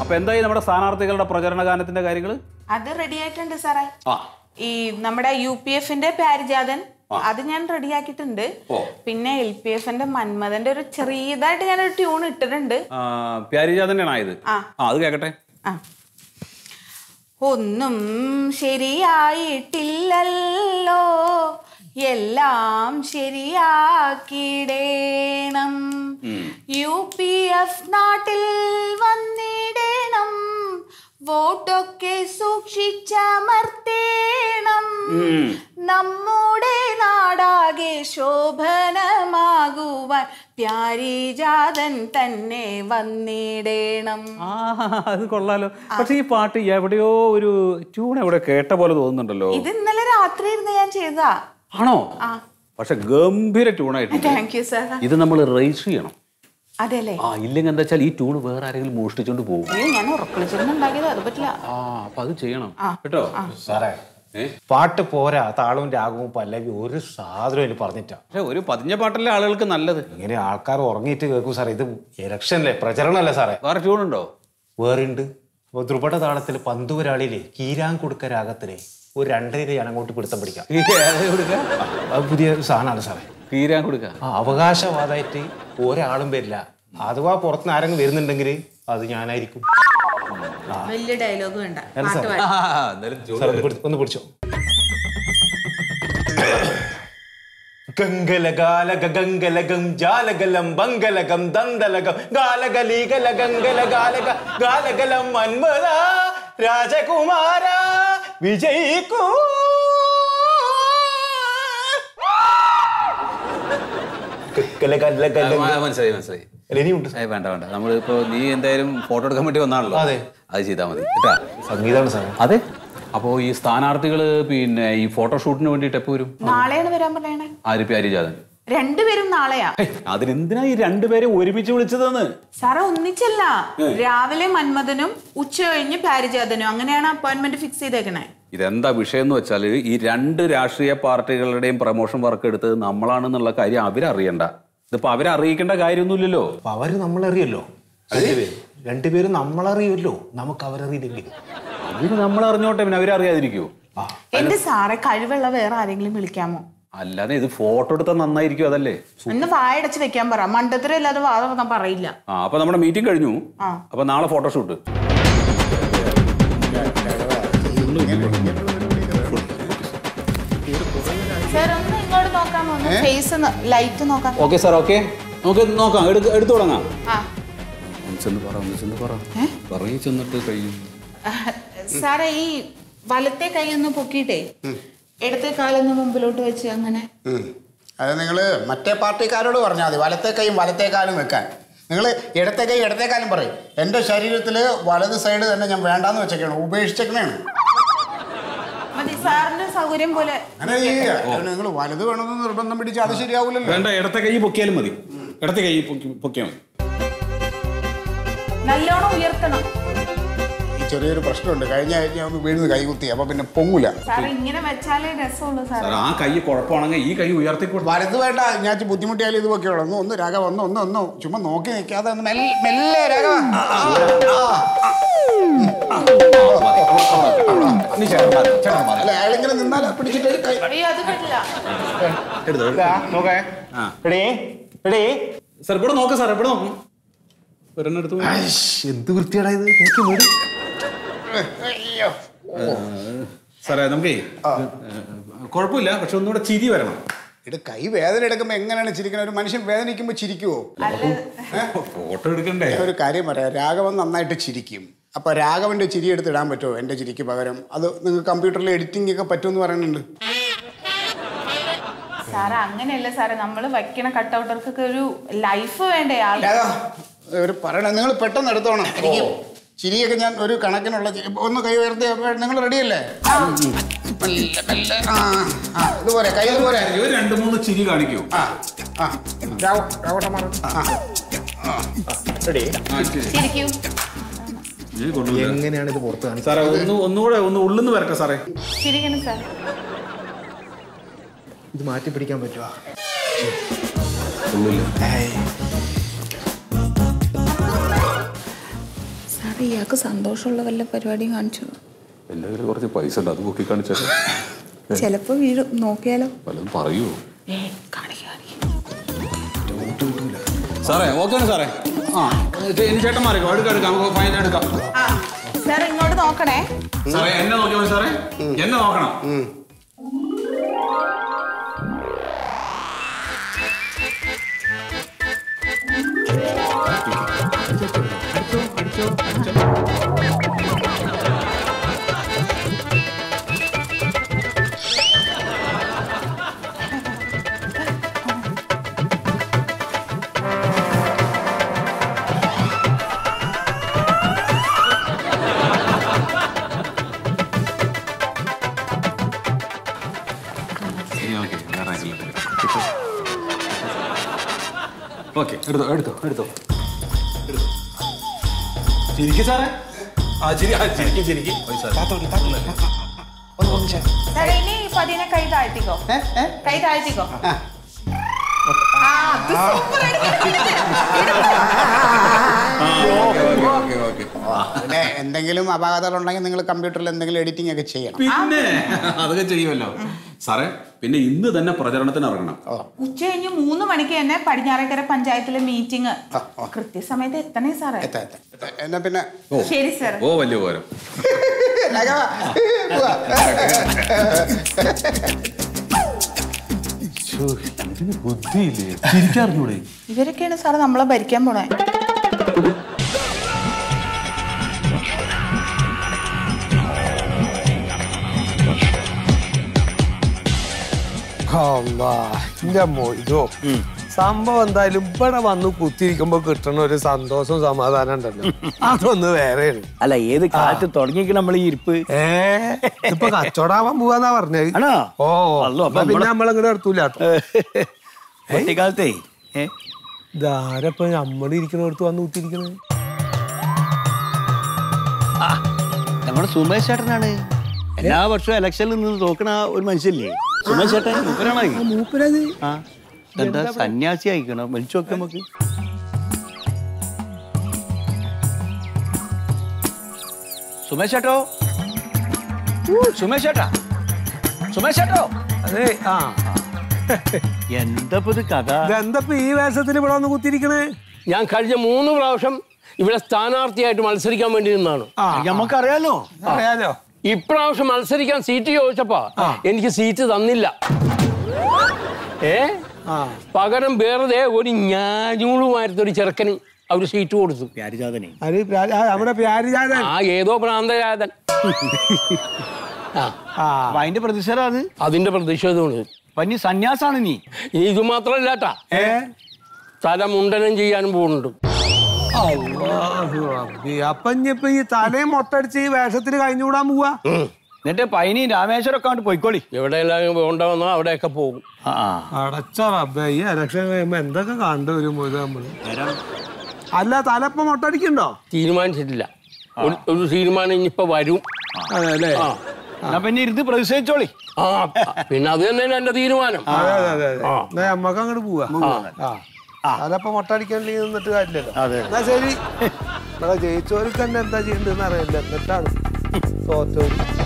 അപ്പൊ എന്തായി നമ്മുടെ സ്ഥാനാർത്ഥികളുടെ പ്രചരണ ഗാനത്തിന്റെ കാര്യങ്ങൾ അത് റെഡി ആയിട്ടുണ്ട് സാറേ ആ ഈ നമ്മുടെ യു പി എഫിന്റെ പാരിജാതൻ അത് ഞാൻ റെഡിയാക്കിയിട്ടുണ്ട് പിന്നെ എൽ പി എഫിന്റെ മന്മഥന്റെ ഒരു ചെറിയതായിട്ട് ഞാനൊരു ട്യൂൺ ഇട്ടിട്ടുണ്ട് ആ, പ്യാരിജാതന്നെയാണ് ആയത് ആ. ആ അത് കേക്കട്ടെ ആ ഒന്നും ശരിയായിട്ടില്ലല്ലോ എല്ലാം ശരിയാക്കിടേണം യു പി എഫ് നാട്ടിൽ വന്നിടേണം വോട്ടൊക്കെ സൂക്ഷിച്ചമർത്തേണം നമ്മുടെ നാടാകെ ശോഭനമാകുവാൻ പ്യാരിജാതൻ തന്നെ വന്നിടേണം ആ അത് കൊള്ളാലോ പക്ഷെ ഈ പാട്ട് എവിടെയോ ഒരു ട്യൂൺ എവിടെ കേട്ട പോലെ തോന്നുന്നുണ്ടല്ലോ ഇത് ഇന്നലെ രാത്രി ഇരുന്ന് ഞാൻ ചെയ്തതാ ആണോ ആ പക്ഷെ ഗംഭീര ട്യൂണായിട്ടുണ്ട് താങ്ക് യു സാർ ഇത് നമ്മൾ രജിസ്റ്റർ ചെയ്യണം അതെല്ലേ ആ ഇല്ലെങ്കിൽ എന്താ വെച്ചാൽ ഈ ട്യൂൺ വേറെ ആരെങ്കിലും മോഷ്ടിച്ചോണ്ട് പോകും അയ്യോ ഞാൻ ഉറക്കളിച്ചിരുന്നുണ്ടാക്കിയത് അത് പറ്റില്ല ആ അപ്പൊ അത് ചെയ്യണം കേട്ടോ സാറേ ഏ? പാട്ട് പോരാ താളവും രാഗവും പല്ലവി ഒരു സാധനം അതിൽ പറഞ്ഞിട്ടാ പക്ഷെ ഒരു പതിഞ്ഞ പാട്ടല്ലേ ആളുകൾക്ക് നല്ലത് ഇങ്ങനെ ആൾക്കാർ ഉറങ്ങിയിട്ട് കേൾക്കും സാറേ ഇത് ഇലക്ഷനല്ലേ പ്രചരണമല്ലേ സാറേ വേറെ ട്യൂൺ ഉണ്ടോ വേറെ ഉണ്ട് അപ്പോൾ ദ്രുപട താളത്തിൽ പന്തുവരാളിയിലെ കീരാൻ കൊടുക്ക രാഗത്തിലെ ഒരു രണ്ടര ഞാൻ അങ്ങോട്ട് പിടുത്തം പിടിക്കാം ഈ ഏതാ കൊടുക്ക അത് പുതിയ സാധനമാണ് സാറേ തീരാൻ കൊടുക്ക ആ അവകാശവാദമായിട്ട് ഒരാളും വരില്ല അഥവാ പുറത്തുനിന്ന് ആരെങ്കിലും വരുന്നുണ്ടെങ്കിൽ അത് ഞാനായിരിക്കും വലിയ ഡയലോഗ് വേണ്ട അല്ല സാർ സാർ ഒന്ന് പിടി- ഒന്ന് പിടിച്ചോ ഗംഗലഗാലക ഗംഗലകം ജാലകലം ബംഗലകം ദന്തലകം ഗാലകലീകല ഗംഗല ഗാലക ഗാലകലം മന്മത രാജകുമാര വിജയിക്കൂ ഗലഗലഗലഗ- മനസ്സിലായി മനസ്സിലായി അല്ല, ഇനിയുണ്ട് ഏയ് വേണ്ട വേണ്ട നമ്മളിപ്പോ നീ എന്തായാലും ഫോട്ടോ എടുക്കാൻ വേണ്ടി വന്നാണല്ലോ അതെ. അത് ചെയ്താൽ മതി കേട്ടാ സംഗീതമാണ് സാറേ അതെ അപ്പോ ഈ സ്ഥാനാർത്ഥികള് പിന്നെ ഈ ഫോട്ടോഷൂട്ടിന് വേണ്ടിയിട്ട് എപ്പോ വരും നാളെയാണ് വരാൻ പറയണേ ആര് പ്യാരിജാതൻ രണ്ടുപേരും നാളെയാ ഹേയ്, അതിനെന്തിനാ ഈ രണ്ടുപേരെ ഒരുമിച്ച് വിളിച്ചതെന്ന് സാറേ ഒന്നിച്ചല്ല രാവിലെ മന്മഥനും ഉച്ച കഴിഞ്ഞ് പാരിജാതനും അങ്ങനെയാണ് അപ്പോയിന്റ്മെന്റ് ഫിക്സ് ചെയ്തേക്കണേ ഇതെന്താ വിഷയം എന്ന് വെച്ചാൽ ഈ രണ്ട് രാഷ്ട്രീയ പാർട്ടികളുടെയും പ്രൊമോഷൻ വർക്ക് എടുത്തത് നമ്മളാണെന്നുള്ള കാര്യം അവരറിയണ്ട ഇതിപ്പോ അവരെ അറിയിക്കേണ്ട കാര്യമൊന്നുമില്ലല്ലോ അപ്പൊ അവര് നമ്മളറിയല്ലോ രണ്ടുപേരും രണ്ടുപേരും നമ്മളറിയുമല്ലോ നമുക്ക് അവരറിയില്ലെങ്കിൽ അവര് നമ്മളറിഞ്ഞോട്ടെ പിന്നെ അവരറിയാതിരിക്കുവോ എന്റെ സാറെ കഴിവുള്ള വേറെ ആരെങ്കിലും വിളിക്കാമോ അല്ലാതെ ഇത് ഫോട്ടോ എടുത്താൽ നന്നായിരിക്കും അതല്ലേ ഒന്ന് വായടച്ച് വെക്കാൻ പറ മണ്ടത്തരം ഇല്ലാതെ വാ തുറന്നാ പറയില്ല ആ അപ്പൊ നമ്മുടെ മീറ്റിംഗ് കഴിഞ്ഞു ആ. അപ്പൊ നാളെ ഫോട്ടോഷൂട്ട് സാർ ഒന്ന് ഇങ്ങോട്ട് നോക്കാമോ ഒന്ന് ഫേസ് ലൈറ്റ് നോക്കാം ഓക്കെ സാർ ഓക്കെ നമുക്ക് നോക്കാം എടുത്ത് എടുത്തു തുടങ്ങാം ആ ഒന്ന് ചെന്ന് പറ ഒന്ന് ചെന്ന് പറ പറയി ചെന്നിട്ട് കഴിയും സാറേ ഈ വലത്തെ കൈ ഒന്ന് പൊക്കിയിട്ടേ ഇടത്തെ കാലൊന്ന് മുമ്പിലോട്ട് വെച്ച് അങ്ങനെ ഉം. അത് നിങ്ങൾ മറ്റേ പാർട്ടിക്കാരോട് പറഞ്ഞാൽ മതി വലത്തെ കൈയും വലത്തെ കാലും വെക്കാൻ നിങ്ങൾ ഇടത്തെ കൈ ഇടത്തെ കാലും പറയും എൻ്റെ ശരീരത്തിൽ വലത് സൈഡ് തന്നെ ഞാൻ വേണ്ടാന്ന് വെച്ചേക്കാണ് ഉപേക്ഷിച്ചേക്കണേണ് മതി സാറിന്റെ സൗകര്യം പോലെ അങ്ങനെ നിങ്ങൾ വലത് വേണമെന്ന് നിർബന്ധം പിടിച്ച് അത് ശരിയാവില്ലല്ലോ വേണ്ട ഇടത്തെ കൈ പൊക്കിയാലും മതി ഇടത്തെ കൈ പൊക്കി- പൊക്കിയാൽ മതി നല്ലോണം ഉയർത്തണം ഈ ചെറിയൊരു പ്രശ്നമുണ്ട് കഴിഞ്ഞ ആഴ്ച ഒന്ന് വീഴുന്ന കൈ കുത്തി അപ്പോൾ പിന്നെ പൊങ്ങൂല സാർ ഇങ്ങനെ വെച്ചാലേ രസമുള്ളൂ സാർ സാർ ആ കൈ കുഴപ്പമാണെങ്കിൽ ഈ കൈ ഉയർത്തി കൊടുത്താൽ വലത് വേണ്ട ഞാൻ ഇച്ചിരി ബുദ്ധിമുട്ടിയാലും ഇത് പൊക്കെയുള്ളൂ ഒന്ന് ഒന്ന് രാഘവ ഒന്ന് ഒന്ന് ഒന്ന് ചുമ്മാ നോക്കി നിൽക്കാതെ ഒന്ന് മെല്ലെ മെല്ലെ രാഘവ അല്ല അയാളിങ്ങനെ നിന്നാൽ പിടിച്ചിട്ട് ഒരു കൈ അയ്യോ അത് പറ്റില്ല നോക്കേ ആ. എടേ എടേ സാർ ഇവിടെ നോക്ക് സാർ ഇവിടെ നോക്കും ഒരെണ്ണം എടുത്ത് പോയി. എന്ത് വൃത്തിയാടാ ഇത് നോക്കി വീട് അയ്യോ സാറേ നമുക്കേ കുഴപ്പമില്ല പക്ഷെ ഒന്നുകൂടെ ചിരി വരണം ഇത് കൈ വേദന എടുക്കുമ്പോൾ എങ്ങനെയാണ് ചിരിക്കുന്നത് ഒരു മനുഷ്യൻ വേദനിക്കുമ്പോൾ ചിരിക്കുവോ ഫോട്ടോ എടുക്കണ്ടേ ഒരു കാര്യം പറയാം രാഘവൻ നന്നായിട്ട് ചിരിക്കും അപ്പോൾ രാഘവൻ്റെ ചിരി എടുത്ത് ഇടാൻ പറ്റുമോ എൻ്റെ ചിരിക്ക് പകരം അത് നിങ്ങൾക്ക് കമ്പ്യൂട്ടറിൽ എഡിറ്റിംഗ് ഒക്കെ പറ്റുമെന്ന് പറയുന്നുണ്ട് സാറേ അങ്ങനെയല്ല സാറേ നമ്മൾ വയ്ക്കണ കട്ടൗട്ടർക്കൊക്കെ ഒരു ലൈഫ് വേണ്ടേ ആൾ രാഘവ ഒരു പറയണേ നിങ്ങൾ പെട്ടെന്ന് എടുത്തോണം എനിക്ക് ചിരിയൊക്കെ ഞാൻ ഒരു കണക്കിനുള്ള ചിരി- ഒന്ന് കൈ ഉയർത്തി നിങ്ങൾ റെഡിയല്ലേ മെല്ലെ, മെല്ലെ. ആ ആ ഇതുപോലെ കൈ ഇതുപോലെ ഒരു രണ്ട് മൂന്ന് ചിരി കാണിക്കൂ ആ ആ രാഘവ രാഘവട്ട മാറും ആ എടേ ചിരിക്കൂ എങ്ങനെയാണ് ഇത് പുറത്ത് കാണിച്ചത് സാറേ ഒന്ന് ഒന്നുകൂടെ ഒന്ന് ഉള്ളിന്ന് വരട്ടെ സാറേ ചിരിക്കണം സാർ ഇത് മാറ്റി പിടിക്കാൻ പറ്റുമോ സാറേ സാറേ ഇയാൾക്ക് സന്തോഷമുള്ള വല്ല പരിപാടിയും കാണിച്ചു എൻ്റെ കയ്യിൽ കുറച്ച് പൈസ ഉണ്ട് അത് പൊക്കി കാണിച്ചാൽ ചിലപ്പോൾ വീഴും നോക്കിയാലോ വല്ലതും പറയൂ ഏ കാണിക്ക കാണിക്ക സാറേ ഓക്കെ സാറേ ആ ഇനി ചേട്ടൻ മാറിക്കോ എടുക്കാം എടുക്കാം നമുക്ക് ഫൈൻ എടുക്കാം ആ സാർ ഇങ്ങോട്ട് നോക്കണേ സാറേ എന്നെ നോക്കിയാൽ മതി സാറേ എന്നെ നോക്കണം ഓക്കെ എടുത്തോ എടുത്തോ എടുത്തോ ചിരിക്കും സാറേ ആ ചിരി ആ ചിരിക്കും ചിരിക്കും സാറേ ഇനി പതിനെ കൈ താഴ്ത്തിക്കോ ഏ? ഏ? കൈ താഴ്ത്തിക്കോ ആ. ആ അത് super ആയിട്ട് പിന്നെ എന്തെങ്കിലും അപാകതകൾ ഉണ്ടെങ്കിൽ നിങ്ങൾ കമ്പ്യൂട്ടറിൽ എന്തെങ്കിലും എഡിറ്റിംഗ് ഒക്കെ ചെയ്യണം പിന്നെ അതൊക്കെ ചെയ്യുമല്ലോ സാറേ പിന്നെ ഇന്ന് തന്നെ പ്രചരണത്തിന് ഇറങ്ങണം ഉച്ച കഴിഞ്ഞ് മൂന്ന് മണിക്ക് തന്നെ പടിഞ്ഞാറേക്കര പഞ്ചായത്തിലെ മീറ്റിംഗ് ആ, ആ. കൃത്യസമയത്ത് എത്തണേ സാറേ എത്താം, എത്താം, എത്താം. എന്നാ പിന്നെ ശരി സാർ ഓ വലിയ പോരം രാഘവ, പോവാ. ബുദ്ധിയില്ലേ ചിരിക്കാറിഞ്ഞൂടെ ഇവരൊക്കെയാണ് സാറ് നമ്മളെ ഭരിക്കാൻ പോണേ എന്റെ മൊയ്തോ സംഭവം എന്തായാലും ഇവിടെ വന്ന് കുത്തിരിക്കുമ്പോ കിട്ടണ ഒരു സന്തോഷവും സമാധാനം ഉണ്ടല്ലോ അതൊന്ന് വേറെയാണ് അല്ല ഏത് കാലത്ത് തുടങ്ങിയിരിക്കണം നമ്മൾ ഈ ഇരിപ്പ് ഏ ഇപ്പൊ കച്ചവടാവാൻ പോവാന്നാ പറഞ്ഞത് ആണോ? ഓ അല്ലോ, അപ്പൊ എന്നാ പിന്നെ നമ്മള് നമ്മളിങ്ങനെ എടുത്തൂല കുട്ടിക്കാലത്തേ ഏ ഇതാരപ്പൊ നമ്മളിരിക്കണടുത്ത് വന്ന് കുത്തിരിക്കണത് നമ്മുടെ സുമേഷ് ചേട്ടനാണ് എല്ലാ വർഷവും ഇലക്ഷനിൽ നിന്ന് തോക്കണ ഒരു മനുഷ്യല്ലേ സുമേഷ് ചേട്ടൻ മൂപ്പരാണോ ഈ? മൂപ്പരത് ആ എന്താ സന്യാസി ആയിക്കണം വിളിച്ചു നോക്കാം നമുക്ക് സുമേഷ് ചേട്ടോ ഊ, സുമേഷ് ചേട്ടാ സുമേഷ് ചേട്ടോ അതെ ആ എന്താ ഇപ്പൊ ഇത് കഥ ഇതെന്തപ്പോ ഈ വേഷത്തിൽ ഇവിടെ വന്ന് കുത്തിരിക്കണേ ഞാൻ കഴിഞ്ഞ മൂന്ന് പ്രാവശ്യം ഇവിടെ സ്ഥാനാർത്ഥിയായിട്ട് മത്സരിക്കാൻ വേണ്ടി നിന്നാണ് ആ നമുക്കറിയാലോ അറിയാലോ ഇപ്രാവശ്യം മത്സരിക്കാൻ സീറ്റ് ചോദിച്ചപ്പോ എനിക്ക് സീറ്റ് തന്നില്ല ഏ ആ പകരം വെറുതെ ഒരു ഞാഞ്ഞൂളുമായിരുന്ന ഒരു ചെറുക്കന് അവര് സീറ്റ് കൊടുത്തു പ്യാരിജാതനെ അത് പ്യാ- ആ, നമ്മുടെ പ്യാരിജാതൻ ആ ഏതോ പ്രാന്തരാതൻ ആ ആ അപ്പൊ അതിന്റെ പ്രതിഷേധം അത് അതിന്റെ പ്രതിഷേധമാണ് അപ്പൊ നീ സന്യാസാണ് നീ ഇനി ഇത് മാത്രമല്ലാട്ടാ ഏ തല മുണ്ടനം ചെയ്യാനും പോകുന്നുണ്ട് അല്ലാഹു റബ്ബി. അപ്പൊ ഇനിയിപ്പൊ ഈ തലയും മൊട്ടടിച്ച് ഈ വേഷത്തിൽ കഴിഞ്ഞുകൂടാൻ പോവാ എന്നിട്ട് പൈനി രാമേശ്വരം ഒക്കെ അങ്ങോട്ട് പോയിക്കോളി എവിടെയെല്ലാം പോകണ്ടെന്നോ അവിടെയൊക്കെ പോകും ആ ആ. അടച്ച റബ്ബേ ഈ ഇലക്ഷൻ കഴിയുമ്പോ എന്തൊക്കെ കണ്ടു വരും ഇത് നമ്മള് അല്ല തലപ്പം മൊട്ടടിക്കണ്ടോ തീരുമാനിച്ചിട്ടില്ല ഒരു- ഒരു തീരുമാനം ഇനിയിപ്പോ വരും അതെ അല്ലേ ആ എന്നാ പിന്നെ ഇരുന്ന് പ്രതിഷേധിച്ചോളി ആ പിന്നെ അത് തന്നെയാണ് എന്റെ തീരുമാനം അതെ അതെ അതെ അതെ എന്നാ നമ്മക്ക് അങ്ങോട്ട് പോവാ ആ തലപ്പം മൊട്ടടിക്കണ്ടെങ്കിൽ നിന്നിട്ട് കാര്യമില്ലല്ലോ എന്നാ ശരി ഇവിടെ ജയിച്ചവർക്ക് തന്നെ എന്താ ചെയ്യണ്ടെന്ന് അറിയില്ല എന്നിട്ടാണ് തോറ്റവര്